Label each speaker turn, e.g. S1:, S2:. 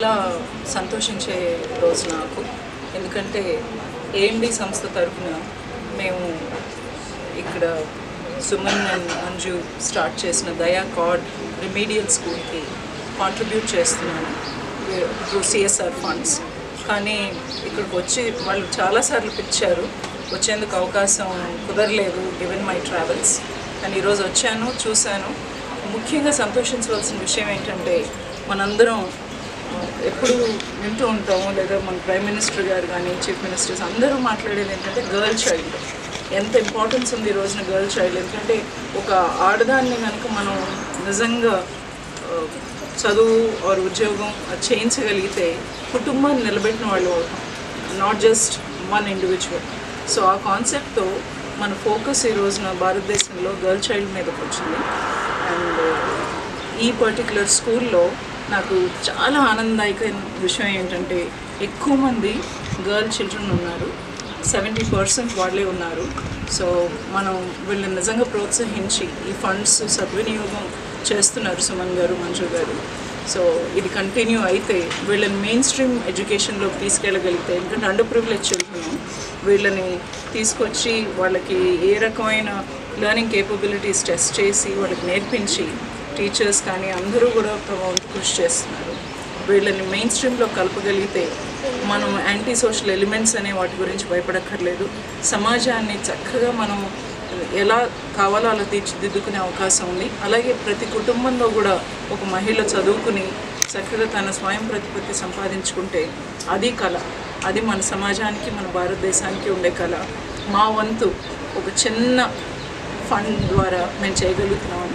S1: చాలా సంతోషించే రోజు నాకు ఎందుకంటే ఏఎండి సంస్థ తరఫున మేము ఇక్కడ సుమన్ అండ్ అంజు స్టార్ట్ చేసిన దయా కార్డ్ రెమీడియల్ స్కూల్కి కాంట్రిబ్యూట్ చేస్తున్నాను త్రూ సిఎస్ఆర్ ఫండ్స్ కానీ ఇక్కడికి వచ్చి వాళ్ళు చాలాసార్లు పిలిచారు వచ్చేందుకు అవకాశం కుదరలేదు గివెన్ మై ట్రావెల్స్ కానీ ఈరోజు వచ్చాను చూశాను ముఖ్యంగా సంతోషించవలసిన విషయం ఏంటంటే మనందరం ఎప్పుడు వింటూ ఉంటాము లేదా మన ప్రైమ్ మినిస్టర్ గారు కానీ చీఫ్ మినిస్టర్స్ అందరూ మాట్లాడేది ఏంటంటే గర్ల్ చైల్డ్ ఎంత ఇంపార్టెన్స్ ఉంది ఈ రోజున గర్ల్ చైల్డ్ ఎందుకంటే ఒక ఆడదాన్ని కనుక మనం నిజంగా ఆ, చదువు ఆర్ ఉద్యోగం అది చేయించగలిగితే కుటుంబాన్ని నిలబెట్టిన వాళ్ళు అవుతాం not just one individual so ఆ కాన్సెప్ట్తో మన ఫోకస్ ఈ రోజున భారతదేశంలో గర్ల్ చైల్డ్ మీదకి వచ్చింది అండ్ ఈ పర్టికులర్ స్కూల్లో నాకు చాలా ఆనందదాయకమైన విషయం ఏంటంటే ఎక్కువ మంది గర్ల్ చిల్డ్రన్ ఉన్నారు సెవెంటీ పర్సెంట్ వాళ్ళే ఉన్నారు సో మనం వీళ్ళని నిజంగా ప్రోత్సహించి ఈ ఫండ్స్ సద్వినియోగం చేస్తున్నారు సుమన్ గారు మంజు గారు సో ఇది కంటిన్యూ అయితే వీళ్ళని మెయిన్ స్ట్రీమ్ ఎడ్యుకేషన్లోకి తీసుకెళ్ళగలిగితే ఎందుకంటే అండర్ ప్రివిలేజ్ చిల్డ్రన్ వీళ్ళని తీసుకొచ్చి వాళ్ళకి ఏ రకమైన లెర్నింగ్ కేపబిలిటీస్ టెస్ట్ చేసి వాళ్ళకి నేర్పించి టీచర్స్ కానీ అందరూ కూడా ప్రభావం కృషి చేస్తున్నారు వీళ్ళని మెయిన్ స్ట్రీమ్లో కలపగలిగితే మనం యాంటీ సోషల్ ఎలిమెంట్స్ అనే వాటి గురించి భయపడక్కర్లేదు సమాజాన్ని చక్కగా మనం ఎలా కావాలో అలా తీర్చిదిద్దుకునే అవకాశం ఉంది అలాగే ప్రతి కుటుంబంలో కూడా ఒక మహిళ చదువుకుని చక్కగా తన స్వయం ప్రతిపత్తి సంపాదించుకుంటే అది కళ అది మన సమాజానికి మన భారతదేశానికి ఉండే కళ మా వంతు ఒక చిన్న ఫండ్ ద్వారా మేము చేయగలుగుతున్నామని